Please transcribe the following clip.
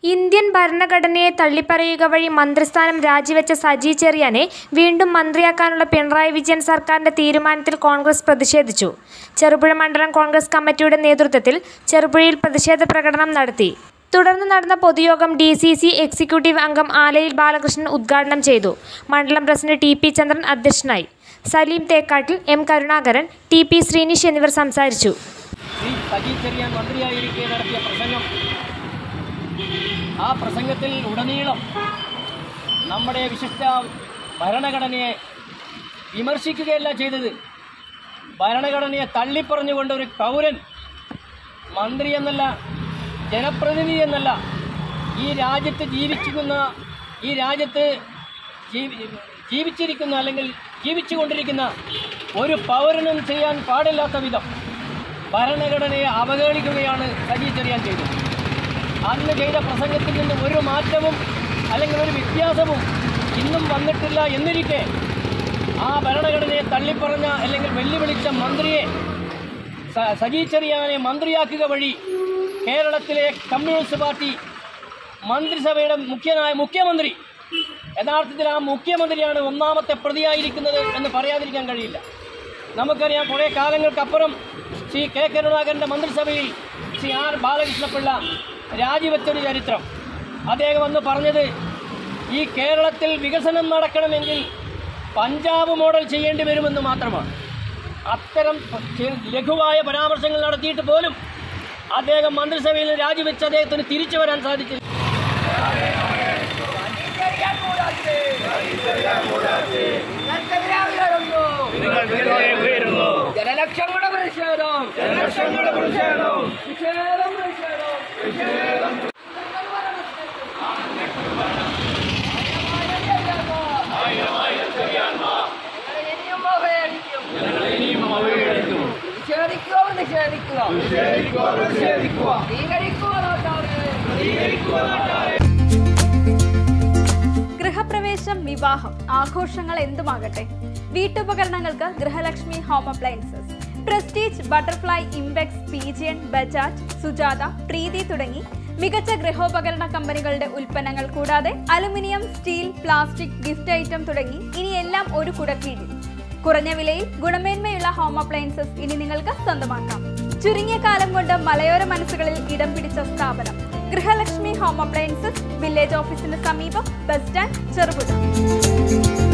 Indian ഭരണഘടനയെ തള്ളിപ്പറയുക വഴി മന്ത്രിസ്ഥാനം രാജിവെച്ച സജി ചെറിയാനെ വീണ്ടും മന്ത്രിയാക്കാനുള്ള പിണറായി വിജയൻ സർക്കാരിന്റെ തീരുമാനത്തിൽ കോൺഗ്രസ് പ്രതിഷേധിച്ചു ചെറുപുഴ മണ്ഡലം കോൺഗ്രസ് കമ്മിറ്റിയുടെ നേതൃത്വത്തിൽ ചെറുപുഴയിൽ പ്രതിഷേധ പ്രകടനം നടത്തി തുടർന്ന് നടന്ന പൊതുയോഗം ഡി സി സി എക്സിക്യൂട്ടീവ് അംഗം ആലയിൽ ബാലകൃഷ്ണൻ ഉദ്ഘാടനം ചെയ്തു മണ്ഡലം പ്രസിഡന്റ് ടി പി ചന്ദ്രൻ അധ്യക്ഷനായി Salim Thekkattil M Karunakaran T P Sreenish എന്നിവർ സംസാരിച്ചു ശ്രീ സജി ചെറിയാൻ മന്ത്രിയായിരിക്കെ നടത്തിയ പ്രസംഗം ആ പ്രസംഗത്തിൽ ഉടനീളം നമ്മുടെ വിശിഷ്ട ഭരണഘടനയെ വിമർശിക്കുകയല്ല ചെയ്തത് ഭരണഘടനയെ തള്ളിപ്പറഞ്ഞുകൊണ്ട് ഒരു പൗരൻ മന്ത്രി എന്നല്ല ജനപ്രതിനിധി എന്നല്ല ഈ രാജ്യത്ത് ജീവിച്ചിരിക്കുന്ന ഈ രാജ്യത്ത് ജീവി- ജീവിച്ചിരിക്കുന്ന അല്ലെങ്കിൽ ജീവിച്ചുകൊണ്ടിരിക്കുന്ന ഒരു പൗരനും ചെയ്യാൻ പാടില്ലാത്ത വിധം ഭരണഘടനയെ അവഹേളിക്കുകയാണ് സജി ചെറിയാൻ ചെയ്തത് അന്ന് ചെയ്ത പ്രസംഗത്തിൽ നിന്ന് ഒരു മാറ്റവും അല്ലെങ്കിൽ ഒരു വ്യത്യാസവും ഇന്നും വന്നിട്ടില്ല എന്നിരിക്കെ ആ ഭരണഘടനയെ തള്ളിപ്പറഞ്ഞ അല്ലെങ്കിൽ വെല്ലുവിളിച്ച മന്ത്രിയെ സ- സജി ചെറിയാനെ മന്ത്രിയാക്കുക വഴി കേരളത്തിലെ കമ്മ്യൂണിസ്റ്റ് പാർട്ടി മന്ത്രിസഭയുടെ മുഖ്യനായ മുഖ്യമന്ത്രി യഥാർത്ഥത്തിൽ ആ മുഖ്യമന്ത്രിയാണ് ഒന്നാമത്തെ പ്രതിയായിരിക്കുന്നത് എന്ന് പറയാതിരിക്കാൻ കഴിയില്ല നമുക്കറിയാം കുറേ കാലങ്ങൾക്കപ്പുറം ശ്രീ കെ കരുണാകരൻ്റെ മന്ത്രിസഭയിൽ ശ്രീ ആർ ബാലകൃഷ്ണപിള്ള രാജിവെച്ചൊരു ചരിത്രം അദ്ദേഹം അന്ന് പറഞ്ഞത് ഈ കേരളത്തിൽ വികസനം നടക്കണമെങ്കിൽ പഞ്ചാബ് മോഡൽ ചെയ്യേണ്ടി വരുമെന്ന് മാത്രമാണ് അത്തരം ചെ- ലഘുവായ പരാമർശങ്ങൾ നടത്തിയിട്ട് പോലും അദ്ദേഹം മന്ത്രിസഭയിൽ നിന്ന് രാജിവെച്ച് അദ്ദേഹത്തിന് തിരിച്ചു വരാൻ സാധിച്ചില്ല ജനലക്ഷങ്ങളുടെ പ്രതിഷേധം ജനലക്ഷങ്ങളുടെ പ്രതിഷേധം പ്രതിഷേധം പ്രതിഷേധം നിഷേധിക്കുക നിഷേധിക്കുക നിഷേധിക്കുക സ്വീകരിക്കുക നാട്ടാരെ ഗൃഹപ്രവേശം വിവാഹം ആഘോഷങ്ങൾ എന്തുമാകട്ടെ വീട്ടുപകരണങ്ങൾക്ക് Grihalakshmi home appliances Prestige Butterfly Impex Pigeon Bajaj Sujata Preethi തുടങ്ങി മികച്ച ഗൃഹോപകരണ കമ്പനികളുടെ ഉൽപ്പന്നങ്ങൾ കൂടാതെ aluminium steel plastic gift item തുടങ്ങി ഇനി എല്ലാം ഒരു കുടക്കീഴിൽ കുറഞ്ഞ വിലയിൽ ഗുണമേന്മയുള്ള ഹോം അപ്ലയൻസസ് ഇനി നിങ്ങൾക്ക് സ്വന്തമാക്കാം ചുരുങ്ങിയ കാലം കൊണ്ട് മലയോര മനസ്സുകളിൽ ഇടം പിടിച്ച സ്ഥാപനം ഗൃഹലക്ഷ്മി ഹോം അപ്ലയൻസസ് വില്ലേജ് ഓഫീസിന് സമീപം ബസ് സ്റ്റാൻഡ് ചെറുപുഴ